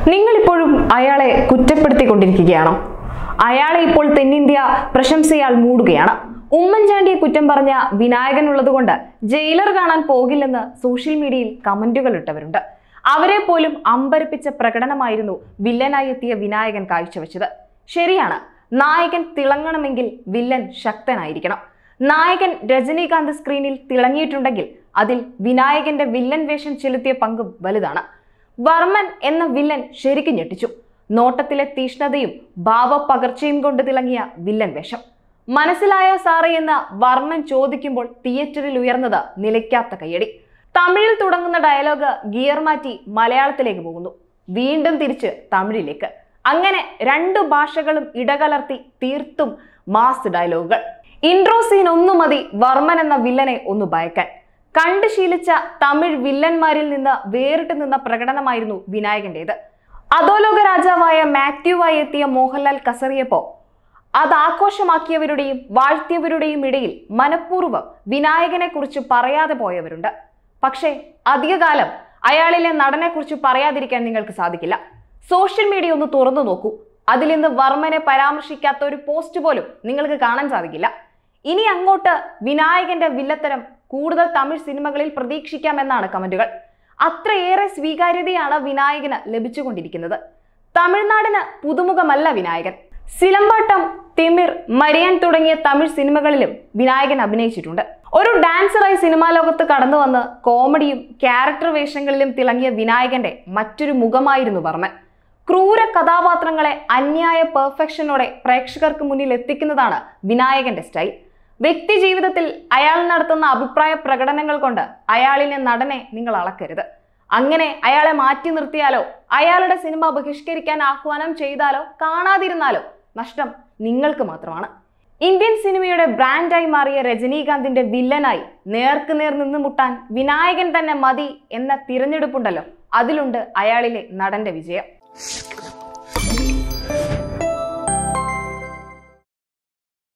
നിങ്ങളിപ്പോഴും അയാളെ കുറ്റപ്പെടുത്തിക്കൊണ്ടിരിക്കുകയാണോ അയാളെ ഇപ്പോൾ തെന്നിന്ത്യ പ്രശംസയാൽ മൂടുകയാണ് ഉമ്മൻചാണ്ടിയെ കുറ്റം പറഞ്ഞ വിനായകൻ ഉള്ളതുകൊണ്ട് ജയിലർ കാണാൻ പോകില്ലെന്ന് സോഷ്യൽ മീഡിയയിൽ കമന്റുകൾ ഇട്ടവരുണ്ട് അവരെ പോലും അമ്പരപ്പിച്ച പ്രകടനമായിരുന്നു വില്ലനായി എത്തിയ വിനായകൻ കാഴ്ചവെച്ചത് ശരിയാണ് നായകൻ തിളങ്ങണമെങ്കിൽ വില്ലൻ ശക്തനായിരിക്കണം നായകൻ രജനീകാന്ത് സ്ക്രീനിൽ തിളങ്ങിയിട്ടുണ്ടെങ്കിൽ അതിൽ വിനായകന്റെ വില്ലൻ വേഷം ചെലുത്തിയ പങ്കും വലുതാണ് വർമ്മൻ എന്ന വില്ലൻ ശരിക്കും ഞെട്ടിച്ചു നോട്ടത്തിലെ തീഷ്ണതയും ഭാവപകർച്ചയും കൊണ്ട് തിളങ്ങിയ വില്ലൻ വേഷം മനസ്സിലായോ സാറേ എന്ന് വർമ്മൻ ചോദിക്കുമ്പോൾ തിയേറ്ററിൽ ഉയർന്നത് നിലയ്ക്കാത്ത കയ്യടി തമിഴിൽ തുടങ്ങുന്ന ഡയലോഗ് ഗിയർ മാറ്റി മലയാളത്തിലേക്ക് പോകുന്നു വീണ്ടും തിരിച്ച് തമിഴിലേക്ക് അങ്ങനെ രണ്ടു ഭാഷകളും ഇടകലർത്തി തീർത്തും മാസ് ഡയലോഗുകൾ ഇൻട്രോ സീൻ ഒന്നു മതി വർമ്മൻ എന്ന വില്ലനെ ഒന്ന് ഭയക്കാൻ കണ്ടു ശീലിച്ച തമിഴ് വില്ലന്മാരിൽ നിന്ന് വേറിട്ട് നിന്ന പ്രകടനമായിരുന്നു വിനായകന്റേത് അധോലോക രാജാവായ മാത്യുവായി എത്തിയ മോഹൻലാൽ കസറിയപ്പോ അത് ആഘോഷമാക്കിയവരുടെയും വാഴ്ത്തിയവരുടെയും ഇടയിൽ മനഃപൂർവ്വം വിനായകനെ കുറിച്ച് പറയാതെ പോയവരുണ്ട് പക്ഷേ അധികകാലം അയാളിലെ നടനെ കുറിച്ച് പറയാതിരിക്കാൻ നിങ്ങൾക്ക് സാധിക്കില്ല സോഷ്യൽ മീഡിയ ഒന്ന് തുറന്നു നോക്കൂ അതിൽ നിന്ന് വർമ്മനെ പരാമർശിക്കാത്ത ഒരു പോസ്റ്റ് പോലും നിങ്ങൾക്ക് കാണാൻ സാധിക്കില്ല ഇനി അങ്ങോട്ട് വിനായകന്റെ വില്ലത്തരം കൂടുതൽ തമിഴ് സിനിമകളിൽ പ്രതീക്ഷിക്കാമെന്നാണ് കമന്റുകൾ അത്രയേറെ സ്വീകാര്യതയാണ് വിനായകന് ലഭിച്ചുകൊണ്ടിരിക്കുന്നത് തമിഴ്നാടിന് പുതുമുഖമല്ല വിനായകൻ സിലമ്പാട്ടം തിമിർ മരിയൻ തുടങ്ങിയ തമിഴ് സിനിമകളിലും വിനായകൻ അഭിനയിച്ചിട്ടുണ്ട് ഒരു ഡാൻസറായി സിനിമാ ലോകത്ത് കടന്നു വന്ന് കോമഡിയും ക്യാരക്ടർ വേഷങ്ങളിലും തിളങ്ങിയ വിനായകന്റെ മറ്റൊരു മുഖമായിരുന്നു വർമ്മൻ ക്രൂര കഥാപാത്രങ്ങളെ അന്യായ പെർഫെക്ഷനോടെ പ്രേക്ഷകർക്ക് മുന്നിൽ എത്തിക്കുന്നതാണ് വിനായകന്റെ സ്റ്റൈൽ വ്യക്തി ജീവിതത്തിൽ അയാൾ നടത്തുന്ന അഭിപ്രായ പ്രകടനങ്ങൾ കൊണ്ട് അയാളിലെ നടനെ നിങ്ങൾ അളക്കരുത് അങ്ങനെ അയാളെ മാറ്റി നിർത്തിയാലോ അയാളുടെ സിനിമ ബഹിഷ്കരിക്കാൻ ആഹ്വാനം ചെയ്താലോ കാണാതിരുന്നാലോ നഷ്ടം നിങ്ങൾക്ക് മാത്രമാണ് ഇന്ത്യൻ സിനിമയുടെ ബ്രാൻഡായി മാറിയ രജനീകാന്തിന്റെ വില്ലനായി നേർക്ക് നേർ നിന്ന് മുട്ടാൻ വിനായകൻ തന്നെ മതി എന്ന തിരഞ്ഞെടുപ്പുണ്ടല്ലോ അതിലുണ്ട് അയാളിലെ നടന്റെ വിജയം